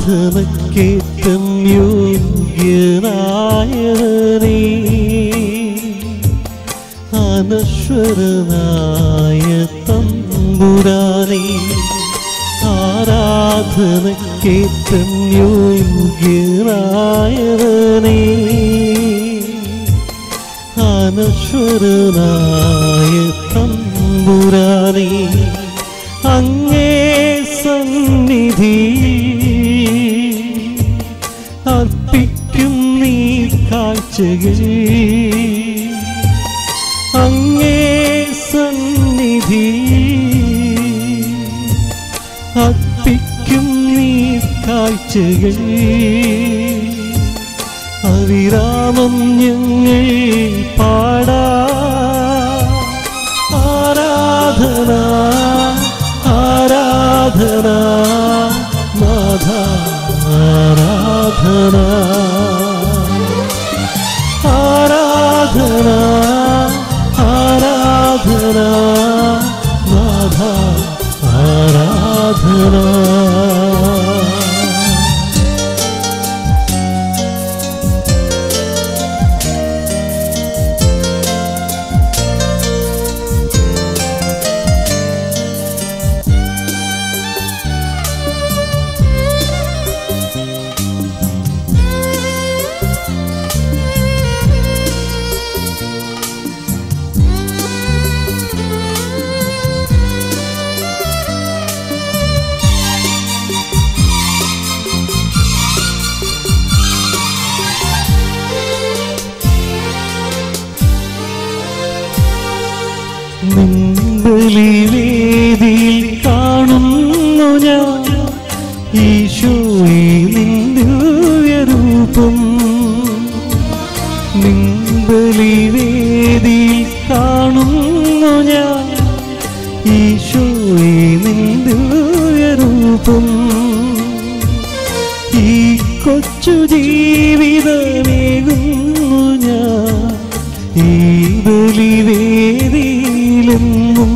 ആരാധനക്കേറ്റം യോഗ്യനായവനേ അനശ്വരനായ തമ്പുരാനേ ആരാധനക്കേറ്റം യോഗ്യനായവനേ അനശ്വരനായ തമ്പുരാനേ അങ്ങേ സന്നിധി അർപ്പിക്കും നീ കാഴ്ചകൾ അങ്ങേ സന്നിധി അർപ്പിക്കും നീ കാഴ്ചകൾ അവിരാമം ഞങ്ങൾ പാടാ ആരാധന ആരാധന നാഥ ആരാധന ആരാധന ആരാധന നാഥ ആരാധന നിൻബലിവേദിയിൽ കാണുന്നു ഞാൻ ഈശോയെ നിന്ദിവ്യരൂപം നിൻബലിവേദിയിൽ കാണുന്നു ഞാൻ ഈശോയെ നിന്ദിവ്യരൂപം ഈ കൊച്ചു ജീവിതമേകുന്നു ഞാൻ ഈ ബലിവേദിയിലെന്നും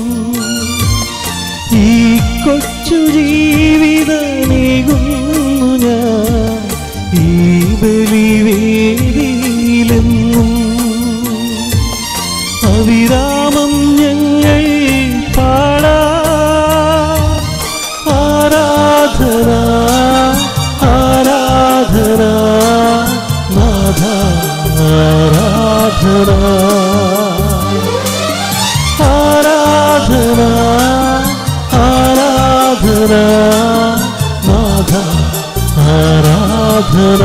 ഈ കൊച്ചു ജീവിതമേകുന്നു ഞാൻ ഈ ബലിവേദിയിലെന്നും അവിരാമം ഞങ്ങൾ പാടാ ആരാധന ആരാധന നാഥ ആരാധന ആരാധന ആരാധന നാഥ ആരാധന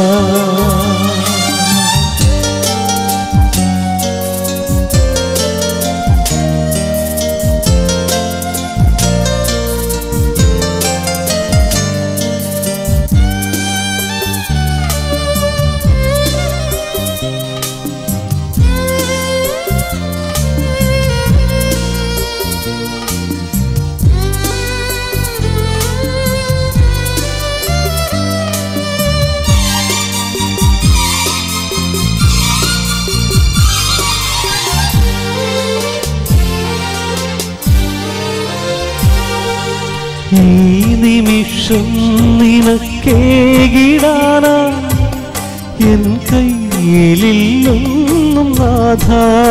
ഈ നിമിഷം നിനക്കേകിടാനാ എൻ കയ്യിലില്ലൊന്നും നാഥ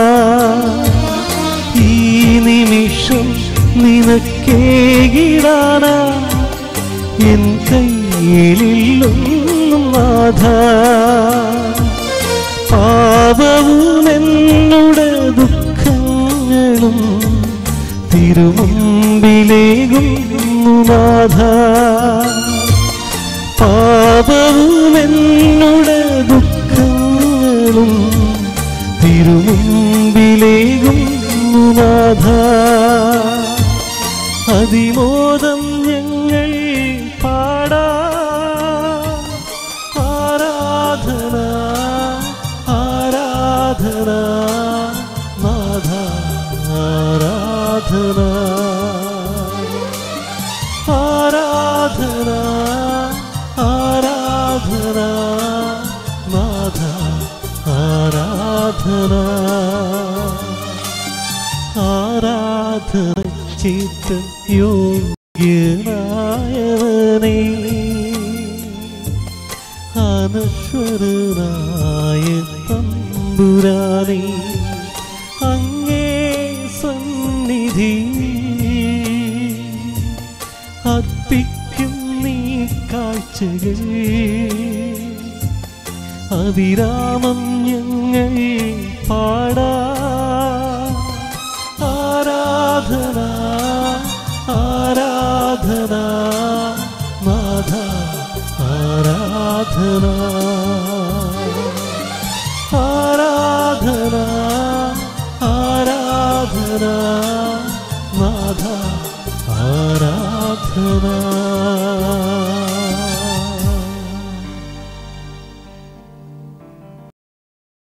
ഈ നിമിഷം നിനക്കേകിടാനാ എൻ കയ്യിലില്ലൊന്നും നാഥ പാപവും എന്നുടെ ദുഃഖങ്ങളും തിരുമുമ്പിലേകും നാഥ പാപവും എന്നുടെ ദുഃഖങ്ങളും തിരുമുമ്പിലേകും നാഥ അതിമോദം ഞങ്ങൾ പാടാ ആരാധന ആരാധന നാഥ ആരാധന ആരാധന ആരാധന നാഥ ആരാധന ആരാധന ചിത്ത യോഗ്യനായവനേ തമ്പുരാനെ അങ്ങേ സന്നിധി അർപ്പിക്കും നീ കാഴ്ചകൾ അവിരാമം ഞങ്ങൾ പാടാ ആരാധന ആരാധന നാഥ ആരാധന ആരാധന ആരാധന നാഥ ആരാധന